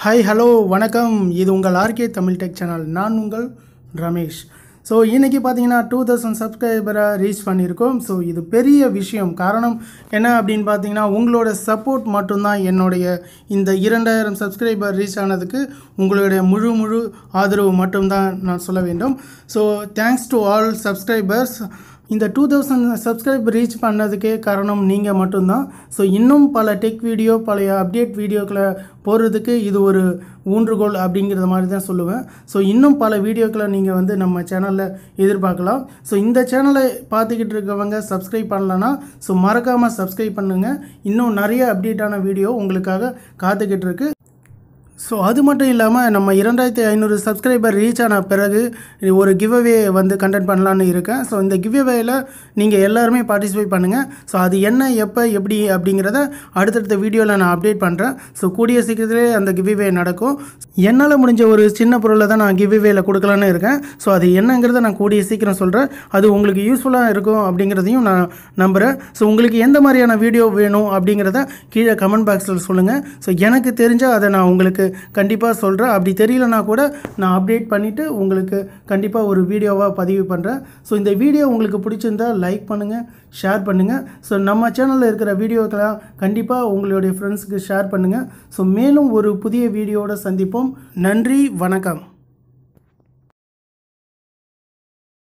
hi hello வணக்கம் இது உங்கள் ஆர்கே தமிழ் டெக் சேனல் நான் உங்கள் ரமேஷ் ஸோ இன்றைக்கி பார்த்தீங்கன்னா டூ தௌசண்ட் சப்ஸ்கிரைபரை ரீச் பண்ணியிருக்கோம் ஸோ இது பெரிய விஷயம் காரணம் என்ன அப்படின்னு பார்த்தீங்கன்னா உங்களோட சப்போர்ட் மட்டும்தான் என்னுடைய இந்த இரண்டாயிரம் சப்ஸ்கிரைபர் ரீச் ஆனதுக்கு உங்களுடைய முழு முழு ஆதரவு மட்டும்தான் நான் சொல்ல வேண்டும் so thanks to all subscribers இந்த டூ தௌசண்ட் சப்ஸ்கிரைப் ரீச் பண்ணதுக்கே காரணம் நீங்கள் மட்டும்தான் ஸோ இன்னும் பல டெக் வீடியோ பழைய அப்டேட் வீடியோக்களை போடுறதுக்கு இது ஒரு ஊன்றுகோல் அப்படிங்கிறத மாதிரி தான் சொல்லுவேன் ஸோ இன்னும் பல வீடியோக்களை நீங்கள் வந்து நம்ம சேனலில் எதிர்பார்க்கலாம் ஸோ இந்த சேனலை பார்த்துக்கிட்டு இருக்கவங்க சப்ஸ்கிரைப் பண்ணலன்னா ஸோ மறக்காமல் சப்ஸ்கிரைப் பண்ணுங்கள் இன்னும் நிறைய அப்டேட்டான வீடியோ உங்களுக்காக காத்துக்கிட்டு இருக்கு ஸோ அது மட்டும் இல்லாமல் நம்ம இரண்டாயிரத்தி ஐநூறு சப்ஸ்கிரைபர் ரீச் ஆன பிறகு ஒரு கிவ்அவே வந்து கண்டக்ட் பண்ணலான்னு இருக்கேன் ஸோ இந்த கிவ்அவேயில் நீங்கள் எல்லாருமே பார்ட்டிசிபேட் பண்ணுங்கள் ஸோ அது என்ன எப்போ எப்படி அப்படிங்கிறத அடுத்தடுத்த வீடியோவில் நான் அப்டேட் பண்ணுறேன் ஸோ கூடிய சீக்கிரத்திலே அந்த கிவ்அவே நடக்கும் என்னால் முடிஞ்ச ஒரு சின்ன பொருளை தான் நான் கிவ்அவேயில் கொடுக்கலான்னு இருக்கேன் ஸோ அது என்னங்கிறத நான் கூடிய சீக்கிரம் சொல்கிறேன் அது உங்களுக்கு யூஸ்ஃபுல்லாக இருக்கும் அப்படிங்கிறதையும் நான் நம்புகிறேன் ஸோ உங்களுக்கு எந்த மாதிரியான வீடியோ வேணும் அப்படிங்கிறத கீழே கமெண்ட் பாக்ஸில் சொல்லுங்கள் ஸோ எனக்கு தெரிஞ்சால் அதை நான் உங்களுக்கு கண்டிப்பாக சொல்கிறேன் அப்படி தெரியலனா கூட நான் அப்டேட் பண்ணிவிட்டு உங்களுக்கு கண்டிப்பாக ஒரு வீடியோவாக பதிவு பண்ணுறேன் ஸோ இந்த வீடியோ உங்களுக்கு பிடிச்சிருந்தா லைக் பண்ணுங்கள் ஷேர் பண்ணுங்கள் ஸோ நம்ம சேனலில் இருக்கிற வீடியோக்கெல்லாம் கண்டிப்பாக உங்களுடைய ஃப்ரெண்ட்ஸுக்கு ஷேர் பண்ணுங்கள் ஸோ மேலும் ஒரு புதிய வீடியோவோட சந்திப்போம் நன்றி வணக்கம்